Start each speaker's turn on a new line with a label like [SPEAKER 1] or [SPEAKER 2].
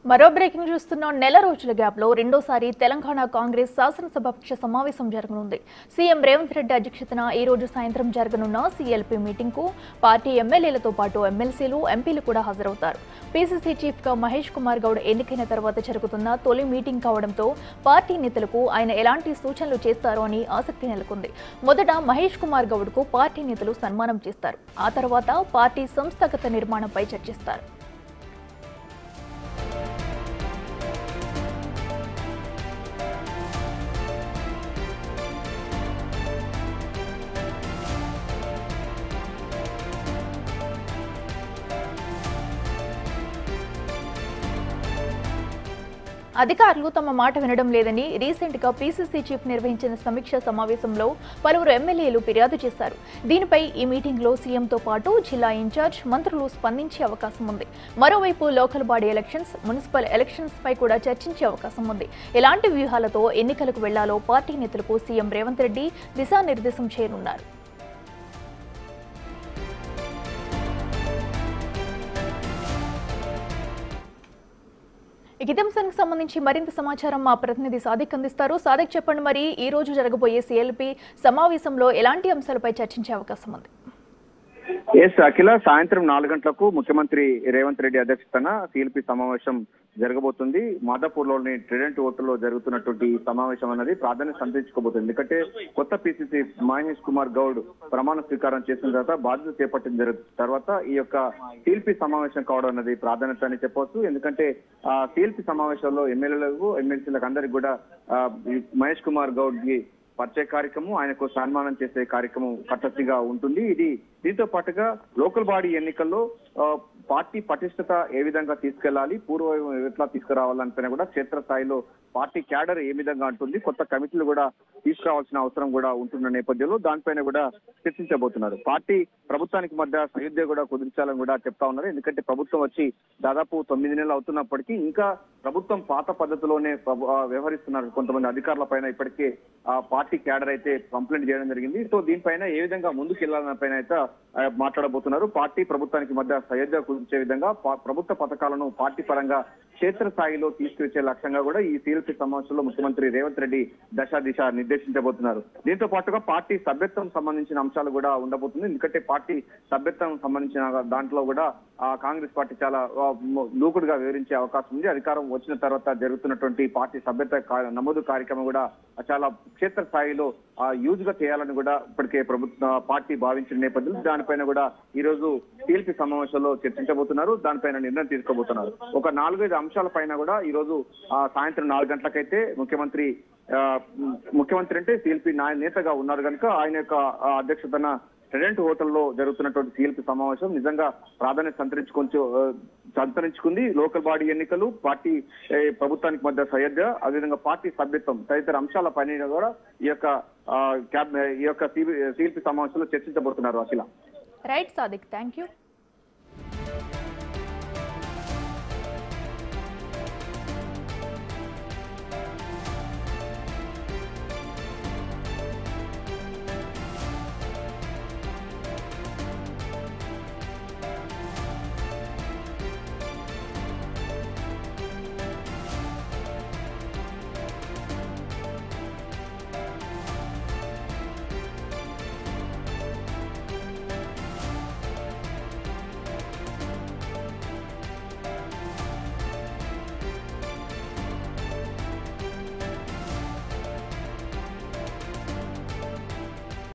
[SPEAKER 1] మరో బ్రేకింగ్ చూస్తున్నాం నెల రోజుల గ్యాప్ లో రెండోసారి తెలంగాణ కాంగ్రెస్ శాసనసభాపక్ష సమావేశం జరగనుంది సీఎం రేవంత్ రెడ్డి అధ్యక్షతన ఈ రోజు సాయంత్రం జరగనున్న సీఎల్పీ మీటింగ్ కు పార్టీ ఎమ్మెల్యేలతో పాటు ఎమ్మెల్సీలు ఎంపీలు కూడా హాజరవుతారు పీసీసీ చీఫ్ గా మహేష్ కుమార్ గౌడ్ ఎన్నికైన తర్వాత జరుగుతున్న తొలి మీటింగ్ కావడంతో పార్టీ నేతలకు ఆయన ఎలాంటి సూచనలు చేస్తారో అని ఆసక్తి నెలకొంది మొదట మహేష్ కుమార్ గౌడ్ కు పార్టీ నేతలు సన్మానం చేస్తారు ఆ తర్వాత పార్టీ సంస్థాగత నిర్మాణంపై చర్చిస్తారు అధికారులు తమ మాట వినడం లేదని రీసెంట్ గా పీసీసీ చీఫ్ నిర్వహించిన సమీక్ష సమావేశంలో పలువురు ఎమ్మెల్యేలు ఫిర్యాదు చేశారు దీనిపై ఈ మీటింగ్ లో సీఎంతో పాటు జిల్లా ఇన్ఛార్జ్ మంత్రులు స్పందించే అవకాశం ఉంది మరోవైపు local body elections municipal elections పై కూడా చర్చించే అవకాశం ఉంది ఎలాంటి వ్యూహాలతో ఎన్నికలకు వెళ్లాలో పార్టీ నేతలకు సీఎం రేవంత్ రెడ్డి దిశానిర్దేశం చేయనున్నారు ఇక ఇదే అంశానికి సంబంధించి మరింత సమాచారం మా ప్రతినిధి సాదిక్ అందిస్తారు సాదిక్ చెప్పండి మరి ఈ రోజు జరగబోయే సిఎల్పి సమావేశంలో ఎలాంటి అంశాలపై చర్చించే అవకాశం ఉంది
[SPEAKER 2] ఎస్ అఖిల సాయంత్రం నాలుగు గంటలకు ముఖ్యమంత్రి రేవంత్ రెడ్డి అధ్యక్షతన సిఎల్పి సమావేశం జరగబోతుంది మాదాపూర్లోని ట్రిడెంట్ హోటల్లో జరుగుతున్నటువంటి ఈ సమావేశం అనేది ప్రాధాన్యత సంతరించుకోబోతుంది ఎందుకంటే కొత్త పిసిసి మహేష్ కుమార్ గౌడ్ ప్రమాణ స్వీకారం చేసిన తర్వాత బాధ్యత చేపట్టిన జరు- తర్వాత ఈ యొక్క సిఎల్పి సమావేశం కావడం అనేది ప్రాధాన్యత అని చెప్పవచ్చు ఎందుకంటే ఆ సిఎల్పి సమావేశంలో ఎమ్మెల్యేలకు ఎమ్మెల్సీలకు అందరికి కూడా ఆ, ఈ మహేష్ కుమార్ గౌడ్ కి పరిచయ కార్యక్రమం ఆయనకు సన్మానం చేసే కార్యక్రమం పద్ధతిగా ఉంటుంది ఇది దీంతో పాటుగా లోకల్ బాడీ ఎన్నికల్లో ఆ, పార్టీ పటిష్టత ఏ విధంగా తీసుకెళ్లాలి పూర్వ ఎట్లా తీసుకురావాలనిపైన కూడా క్షేత్రస్థాయిలో పార్టీ క్యాడర్ ఏ విధంగా ఉంటుంది కొత్త కమిటీలు కూడా తీసుకురావాల్సిన అవసరం కూడా ఉంటున్న నేపథ్యంలో దానిపైన కూడా చర్చించబోతున్నారు పార్టీ ప్రభుత్వానికి మధ్య సయోధ్య కూడా కుదించాలని కూడా చెప్తా ఉన్నారు ఎందుకంటే ప్రభుత్వం వచ్చి దాదాపు తొమ్మిది నెలలు అవుతున్నప్పటికీ ఇంకా ప్రభుత్వం పాత పద్ధతిలోనే ప్రభు- ఆ, వ్యవహరిస్తున్నారు కొంతమంది అధికారుల పైన ఇప్పటికే ఆ పార్టీ క్యాడర్ అయితే కంప్లైంట్ చేయడం జరిగింది సో దీనిపైన ఏ విధంగా ముందుకు వెళ్ళాలన్న పైన అయితే ఆ, మాట్లాడబోతున్నారు పార్టీ ప్రభుత్వానికి మధ్య సయోధ్య కుదించే విధంగా పా- ప్రభుత్వ పథకాలను పార్టీ పరంగా క్షేత్రస్థాయిలో తీసుకొచ్చే లక్ష్యంగా కూడా ఈ సిఎల్పి సమావేశంలో ముఖ్యమంత్రి రేవంత్ రెడ్డి దశ దిశ నిర్దేశించబోతున్నారు దీంతో పాటుగా పార్టీ సభ్యత్వం సంబంధించిన అంశాలు కూడా ఉండబోతుంది ఎందుకంటే పార్టీ సభ్యత్వం సంబంధించిన దాంట్లో కూడా ఆ కాంగ్రెస్ పార్టీ చాలా ఆ, మ- దూకుడుగా వివరించే అవకాశం ఉంది అధికారం వచ్చిన తర్వాత జరుగుతున్నటువంటి పార్టీ సభ్యత కా- నమోదు కార్యక్రమం కూడా చాలా క్షేత్ర స్థాయిలో యూజ్ గా చేయాలని కూడా ఇప్పటికే ప్రభుత్వ పార్టీ భావించిన నేపథ్యంలో దానిపైన కూడా ఈ రోజు టీఎల్పీ సమావేశంలో చర్చించబోతున్నారు దానిపైన నిర్ణయం తీసుకోబోతున్నారు ఒక నాలుగైదు అంశాల పైన కూడా ఈ రోజు ఆ, సాయంత్రం నాలుగు గంటలకైతే ముఖ్యమంత్రి ఆ, ముఖ్యమంత్రి అంటే సిఎల్పీ నేతగా ఉన్నారు కనుక ఆయన యొక్క ఆ, అధ్యక్షతన ట్రెడెంట్ హోటల్లో జరుగుతున్నటువంటి సిఎల్పి సమావేశం నిజంగా ప్రాధాన్యత సంతరించుకొని ఆ, సంతరించుకుంది లోకల్ బాడీ ఎన్నికలు పార్టీ ఏ, ప్రభుత్వానికి మధ్య సయోధ్య అదేవిధంగా పార్టీ సభ్యత్వం తదితర అంశాల పైన కూడా ఈ యొక్క ఆ, క్యాబ్ ఈ యొక్క సిఎల్పి సమావేశంలో చర్చించబోతున్నారు Akhila
[SPEAKER 1] right Sadiq thank you